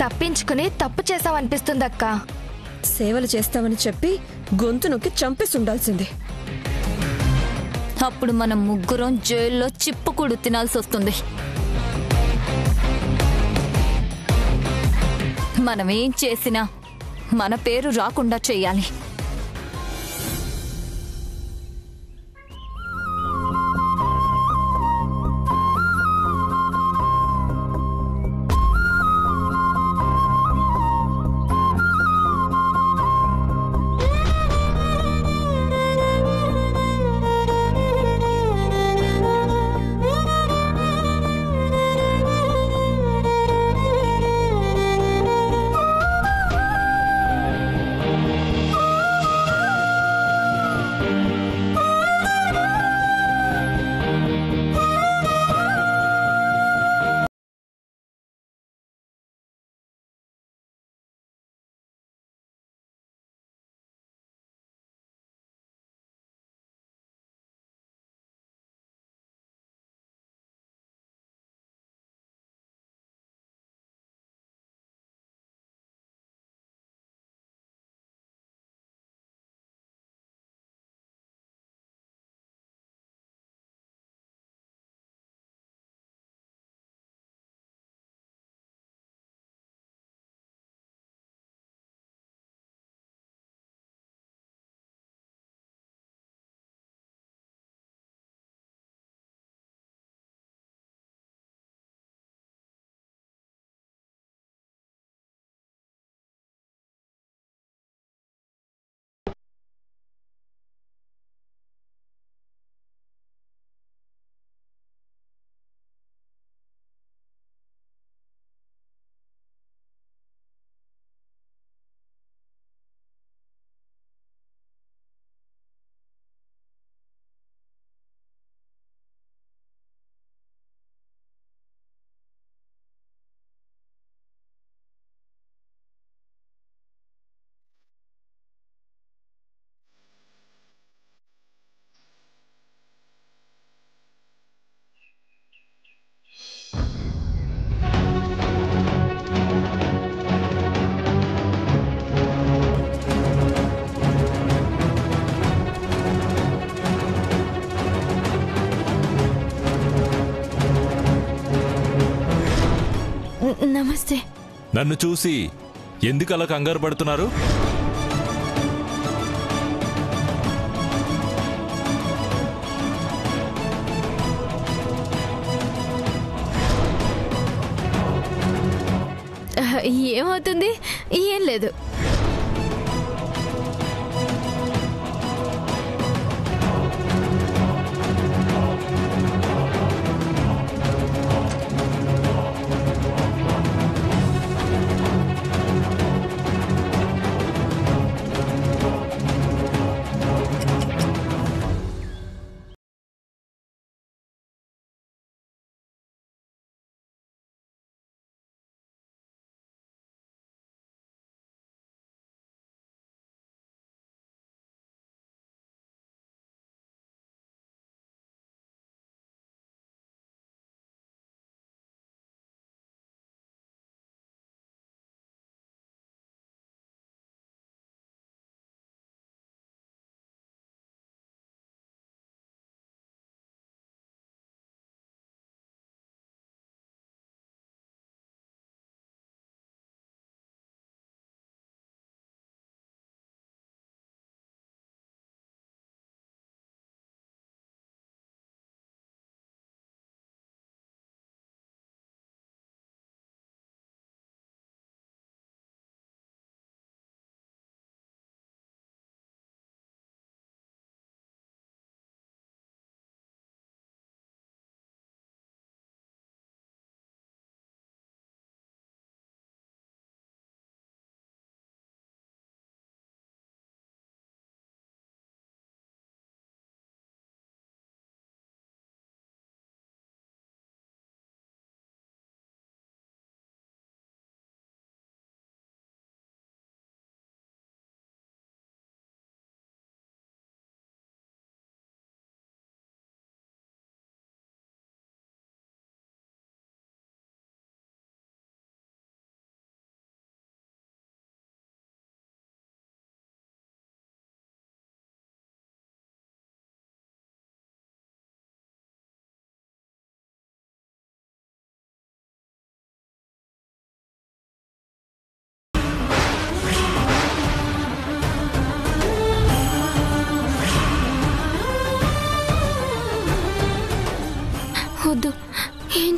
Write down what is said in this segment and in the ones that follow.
తప్పించుకుని తప్పు చేసావనిపిస్తుందక్క సేవలు చేస్తామని చెప్పి గొంతు నొక్కి చంపేసి ఉండాల్సింది అప్పుడు మనం ముగ్గురం జైల్లో చిప్పుకుడు తినాల్సి వస్తుంది మనం ఏం చేసినా మన పేరు రాకుండా చెయ్యాలి న- నమస్తే నన్ను చూసి ఎందుకు అలా కంగారు పడుతున్నారు ఏమవుతుంది ఏం లేదు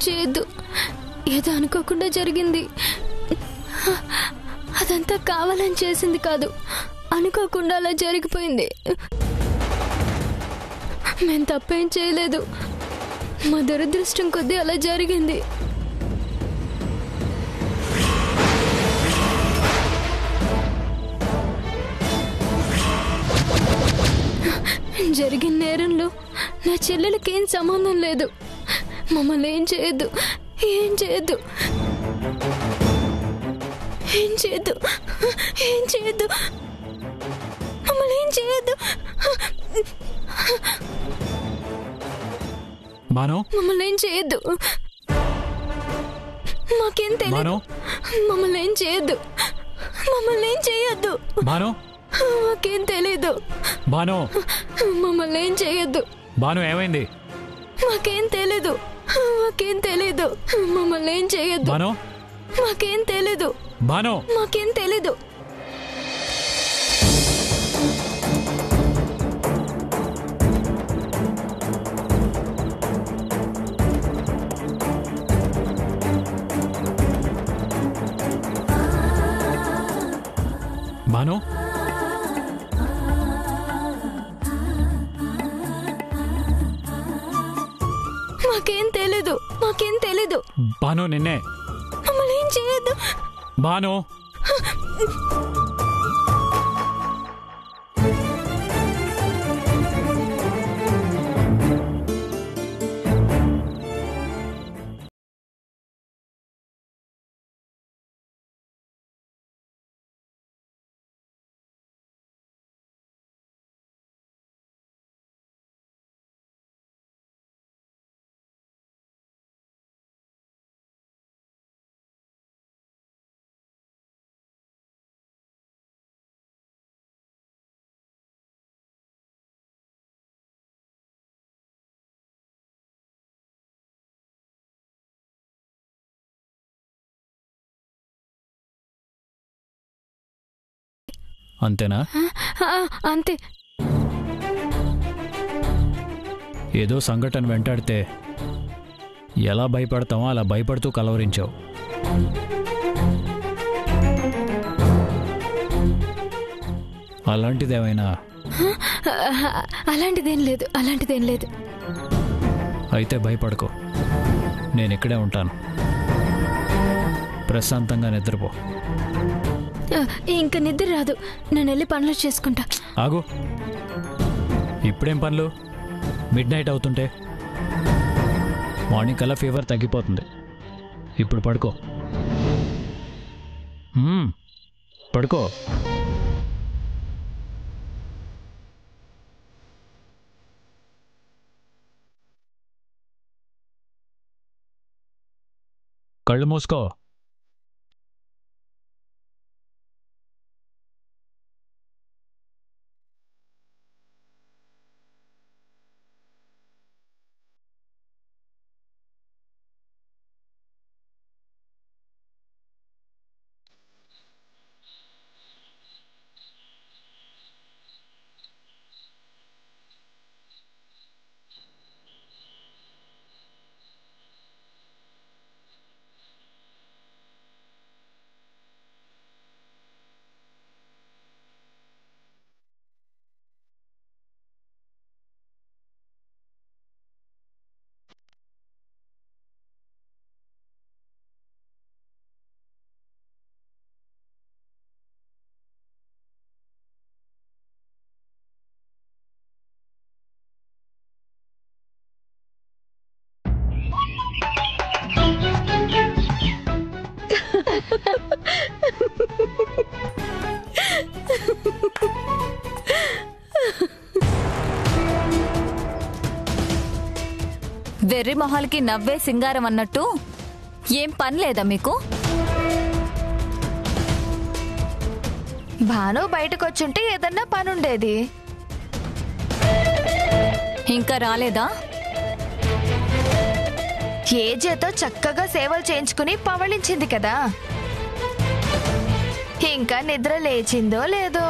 చేయొద్దు ఏదో అనుకోకుండా జరిగింది అదంతా కావాలని చేసింది కాదు అనుకోకుండా అలా జరిగిపోయింది మేము తప్పేం చేయలేదు మా దురదృష్టం కొద్దీ అలా జరిగింది జరిగిన నేరంలో నా చెల్లెలకి ఏం సంబంధం లేదు మమ్మల్ని ఏం చేయొద్దు ఏం చేయొద్దు ఏం చేయొద్దు ఏం చేయొద్దు మమ్మల్ని ఏం చేయొద్దు మానవ్ మమ్మల్ని ఏం చేయొద్దు మాకేం తెలియదు మానవ్ మమ్మల్ని ఏం చేయొద్దు మమ్మల్ని ఏం చేయొద్దు మానవ్ మాకేం తెలీదు మానవ్ మమ్మల్ని ఏం చేయొద్దు బాను ఏమైంది మాకేం తెలీదు మాకేం తెలీదు మమ్మల్ని ఏం చేయొద్దు బాను మాకేం తెలీదు బాను మాకేం తెలీదు బాను మాకేం తెలీదు మాకేం తెలీదు బాను నిన్నే మమ్మల్ని ఏం చేయొద్దు బాను అంతేనా ఆ, అంతే ఏదో సంఘటన వెంటాడితే ఎలా భయపడతామో అలా భయపడుతూ కలవరించావు అలాంటిదేమైనా ఆ, అలాంటిదేం లేదు అలాంటిదేం లేదు అయితే భయపడకు నేను ఇక్కడే ఉంటాను ప్రశాంతంగా నిద్రపో ఆ, ఇంకా నిద్ర రాదు నేను వెళ్ళి పనులు చేసుకుంటా ఆగు ఇప్పుడేం పనులు మిడ్ నైట్ అవుతుంటే మార్నింగ్ కల్లా ఫీవర్ తగ్గిపోతుంది ఇప్పుడు పడుకో మ్మ్, పడుకో కళ్ళు మూసుకో వెర్రి మొహాలకి నవ్వే సింగారం అన్నట్టు ఏం పని లేదా మీకు భాను బయటకు వచ్చుంటే ఏదన్నా పని ఉండేది ఇంకా రాలేదా ఏజేతో చక్కగా సేవలు చేయించుకుని పవళించింది కదా ఇంకా నిద్ర లేచిందో లేదో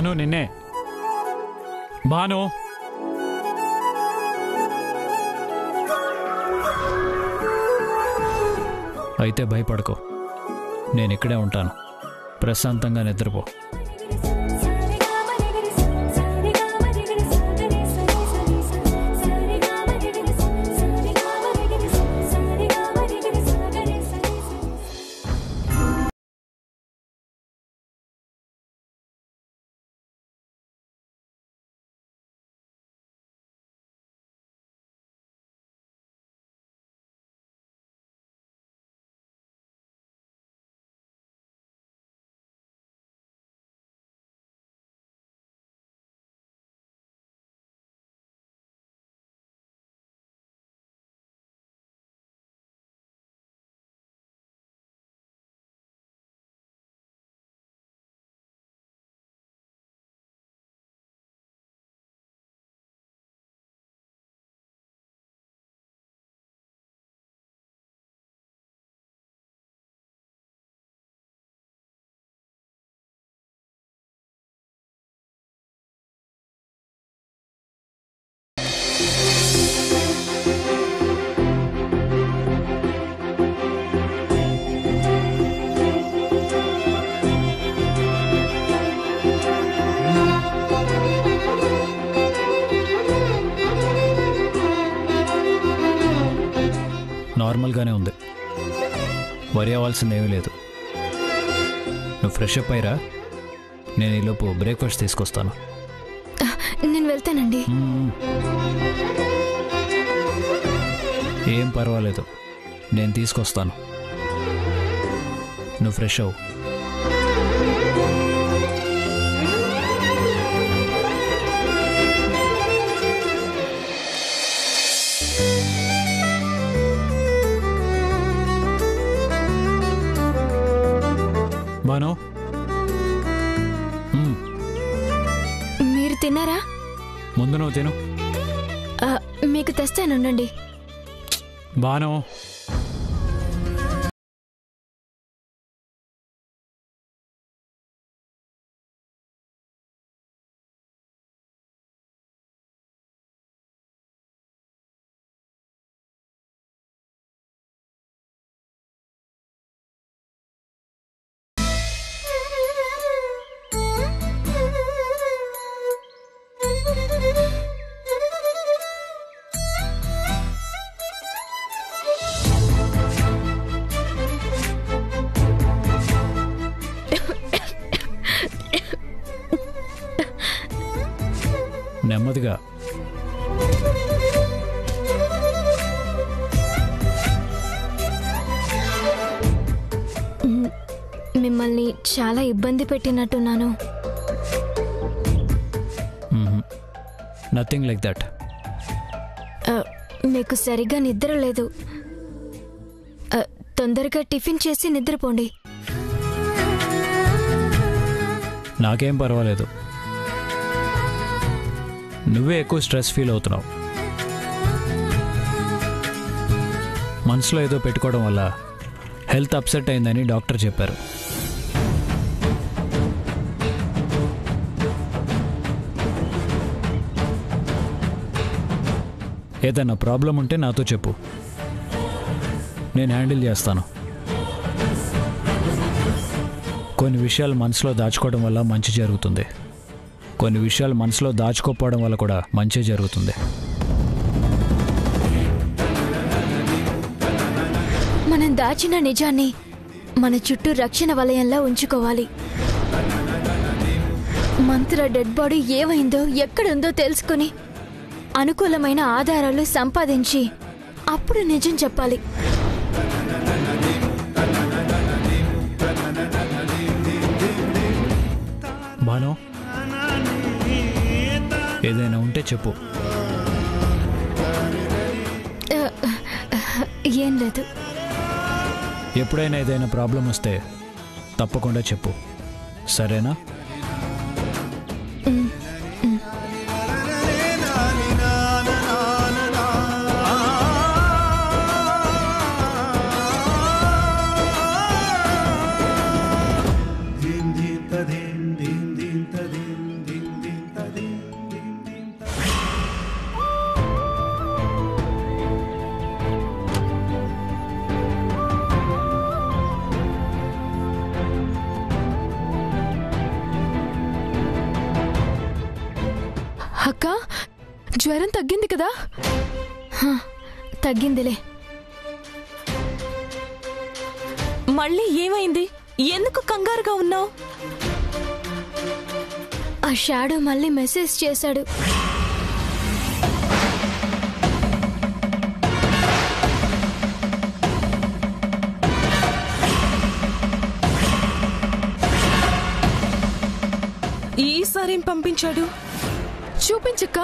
భాను నిన్నే భాను అయితే భయపడకు నేను ఇక్కడే ఉంటాను ప్రశాంతంగా నిద్రపో నార్మల్గానే ఉంది వరి అవ్వాల్సింది ఏమీ లేదు నువ్వు ఫ్రెష్ అప్ అయ్యిరా నేను ఈలోపు బ్రేక్ఫాస్ట్ తీసుకొస్తాను నేను వెళ్తానండి మ్మ్. ఏం పర్వాలేదు నేను తీసుకొస్తాను నువ్వు ఫ్రెష్ అవ్వు బాను మ్మ్. మీరు తిన్నారా ముందు నువ్వు తిను ఆ, మీకు తెస్తానుండండి బాను నెమ్మదిగా మిమ్మల్ని చాలా ఇబ్బంది పెట్టినట్టున్నాను నథింగ్ లైక్ దట్ ఆ, మీకు సరిగ్గా నిద్ర లేదు ఆ, తొందరగా టిఫిన్ చేసి నిద్రపోండి నాకేం పర్వాలేదు నువ్వే ఎక్కువ స్ట్రెస్ ఫీల్ అవుతున్నావు మనసులో ఏదో పెట్టుకోవడం వల్ల హెల్త్ అప్సెట్ అయిందని డాక్టర్ చెప్పారు ఏదైనా ప్రాబ్లం ఉంటే నాతో చెప్పు నేను హ్యాండిల్ చేస్తాను కొన్ని విషయాలు మనసులో దాచుకోవడం వల్ల మంచి జరుగుతుంది కొన్ని విషయాలు మనసులో దాచుకోకపోవడం వల్ల కూడా మంచి జరుగుతుంది మనం దాచిన నిజాన్ని మన చుట్టూ రక్షణ వలయంలో ఉంచుకోవాలి మంత్ర డెడ్ బాడీ ఏమైందో ఎక్కడుందో తెలుసుకుని అనుకూలమైన ఆధారాలు సంపాదించి అప్పుడు నిజం చెప్పాలి బాను ఏదైనా ఉంటే చెప్పు ఆ, ఏం లేదు ఎప్పుడైనా ఏదైనా ప్రాబ్లం వస్తే తప్పకుండా చెప్పు సరేనా జ్వరం తగ్గింది కదా హ, తగ్గిందిలే మళ్ళీ ఏమైంది ఎందుకు కంగారుగా ఉన్నావు ఆ షాడో మళ్ళీ మెసేజ్ చేశాడు ఈసారేం పంపించాడు చూపించక్క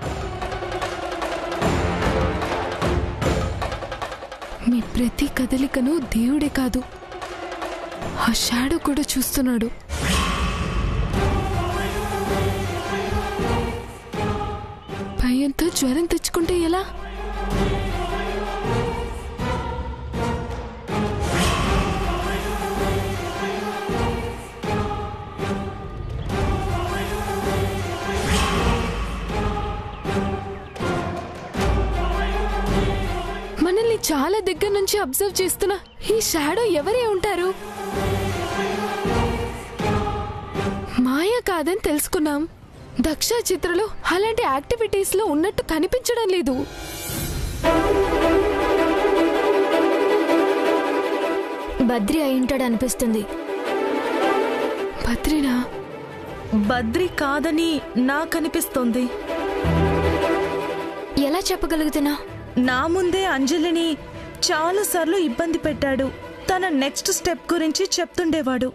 మీ ప్రతి కదలికను దేవుడే కాదు ఆ షాడో కూడా చూస్తున్నాడు భయంతో జ్వరం తెచ్చుకుంటే ఎలా మనల్ని చాలా దగ్గర నుంచి అబ్జర్వ్ చేస్తున్న ఈ షాడో ఎవరే ఉంటారు మాయ కాదని తెలుసుకున్నాం దక్ష చిత్రలో అలాంటి యాక్టివిటీస్ లో ఉన్నట్టు కనిపించడం లేదు బద్రి అయి ఉంటాడు అనిపిస్తుంది భద్రినా బద్రి కాదని నాకనిపిస్తోంది ఎలా చెప్పగలుగుతున్నా నా ముందే అంజలిని చాలాసార్లు ఇబ్బంది పెట్టాడు తన నెక్స్ట్ స్టెప్ గురించి చెప్తుండేవాడు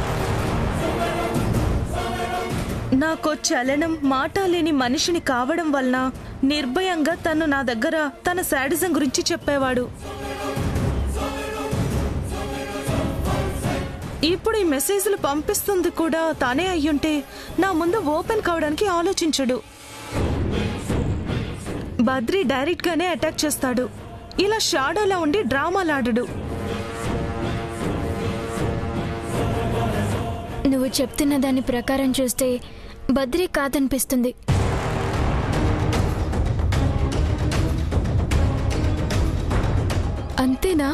నాకో చలనం మాట లేని మనిషిని కావడం వలన నిర్భయంగా తను నా దగ్గర తన శాడిజం గురించి చెప్పేవాడు ఇప్పుడు ఈ మెసేజ్లు పంపిస్తుంది కూడా తానే అయ్యుంటే నా ముందు ఓపెన్ కావడానికి ఆలోచించడు బద్రి డైరెక్ట్ గానే అటాక్ చేస్తాడు ఇలా షాడోలా ఉండి డ్రామాలాడడు నువ్వు చెప్తున్న దాని ప్రకారం చూస్తే బద్రి కాదనిపిస్తుంది అంతేనా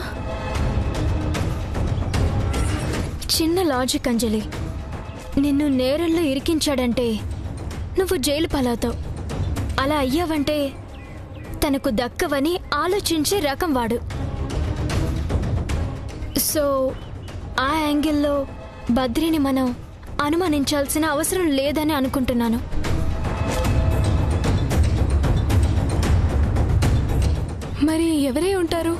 చిన్న లాజిక్ అంజలి నిన్ను నేరంలో ఇరికించాడంటే నువ్వు జైలు పాలవుతావు అలా అయ్యావంటే తనకు దక్కవని ఆలోచించే రకం వాడు సో ఆ యాంగిల్లో బద్రిని మనం అనుమానించాల్సిన అవసరం లేదని అనుకుంటున్నాను మరి ఎవరే ఉంటారు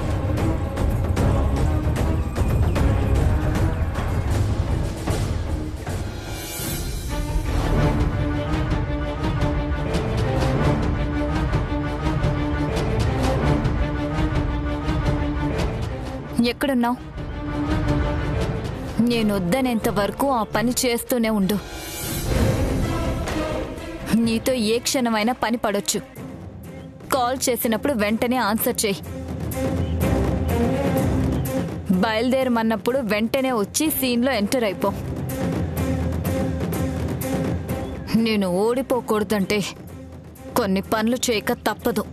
ఎక్కడున్నావు నేను వద్దనేంత వరకు ఆ పని చేస్తూనే ఉండు నీతో ఏ క్షణమైనా పని పడొచ్చు కాల్ చేసినప్పుడు వెంటనే ఆన్సర్ చేయి బయలుదేరమన్నప్పుడు వెంటనే వచ్చి సీన్లో ఎంటర్ అయిపో నేను ఓడిపోకూడదంటే కొన్ని పనులు చేయక తప్పదు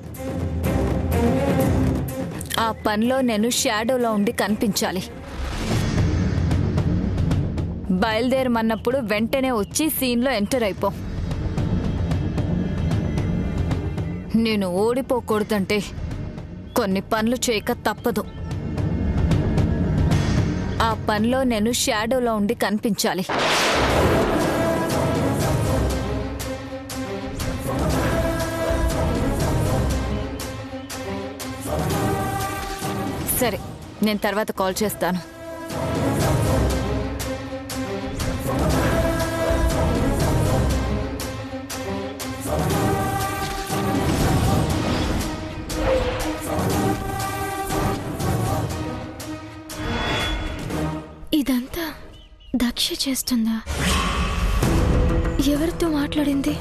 ఆ పనిలో నేను షాడోలో ఉండి కనిపించాలి బయలుదేరమన్నప్పుడు వెంటనే వచ్చి సీన్లో ఎంటర్ అయిపో నేను ఓడిపోకూడదంటే కొన్ని పనులు చేయక తప్పదు ఆ పనిలో నేను షాడోలో ఉండి కనిపించాలి సరే నేను తర్వాత కాల్ చేస్తాను ఇదంతా దక్ష చేస్తుందా ఎవరితో మాట్లాడింది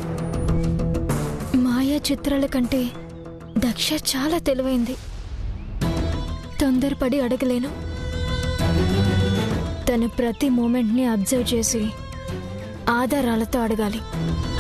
మాయా చిత్రాల కంటే దక్ష చాలా తెలివైంది తొందరపడి అడగలేను తన ప్రతి మూమెంట్ని అబ్జర్వ్ చేసి ఆధారాలతో అడగాలి